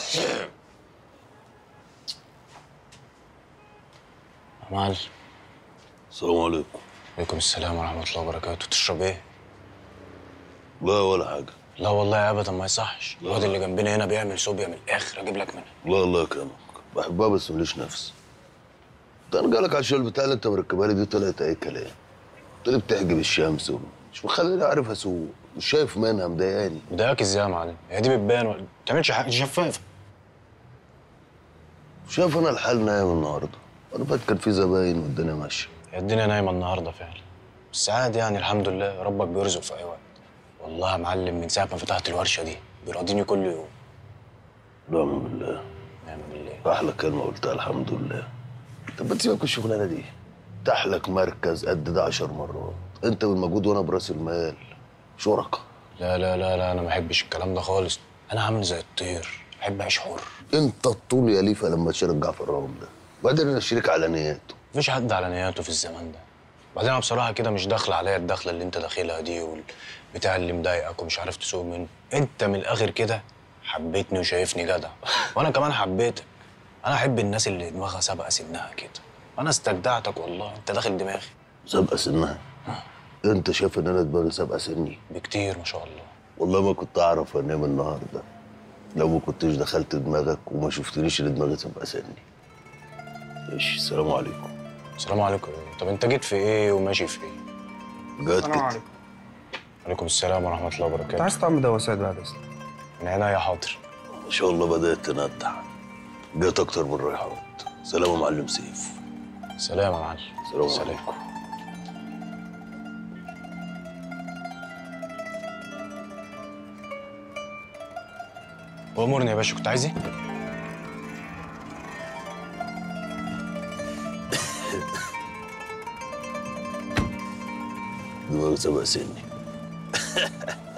يا معلم السلام عليكم عليكم السلام ورحمة الله وبركاته تشرب ايه؟ لا ولا حاجة لا والله ابدا ما يصحش الواد اللي جنبنا هنا بيعمل صوبيا من الاخر اجيب لك منها لا الله يكرمك بحبها بس ماليش نفس ده انا جالك على الشغل بتاع اللي انت مركبها لي دي طلعت اي كلام قلت لي بتحجب الشمس مش مخليني عارف اسوق مش شايف منها مضايقاني مضايقك ازاي يا معلم؟ هي دي بتبان ولا ما بتعملش حاجة دي شفافة شايف انا الحال نايم النهارده انا فات كان في زباين والدنيا ماشيه هي الدنيا نايمة النهاردة فعلا بس عادي يعني الحمد لله ربك بيرزق في أي وقت والله يا معلم من ساعة ما فتحت الورشة دي بيراضيني كل يوم نعم بالله نعم بالله احلى كلمه قلتها الحمد لله طب ما تسيبك من الشغلانه دي افتح لك مركز قد ده عشر مرات انت بالمجهود وانا براس المال شركاء لا لا لا لا أنا ما بحبش الكلام ده خالص أنا عامل زي الطير أحب أعيش حر انت الطول يا ليفا لما تشارك جعفر الرام ده وبعدين انا شريك على نياته مفيش حد على نياته في الزمان ده بعدين انا بصراحه كده مش داخله عليا الدخله اللي انت داخلها دي والبتاع اللي مضايقك ومش عارف تسوق منه انت من الاخر كده حبيتني وشايفني جدع وانا كمان حبيتك انا احب الناس اللي دماغها سابقه سنها كده انا استجدعتك والله انت داخل دماغي سابقه سنها انت شايف ان انا دماغي سابقه سني بكتير ما شاء الله والله ما كنت اعرف انام النهارده لو ما كنتش دخلت دماغك وما شفتنيش ان دماغي سابقه سني ماشي السلام عليكم السلام عليكم طب انت جيت في ايه وماشي في ايه جات السلام كده عليكم عليكم السلام ورحمه الله انت وبركاته عايز طعم دواسات بعد اذنك من عينيا حاضر ما شاء الله بدات تندع جات اكتر من رايحات سلام يا معلم سيف سلام يا معلم سلام سلام عليكم وامرني يا باشا كنت عايز ايه دماغي سابقه سني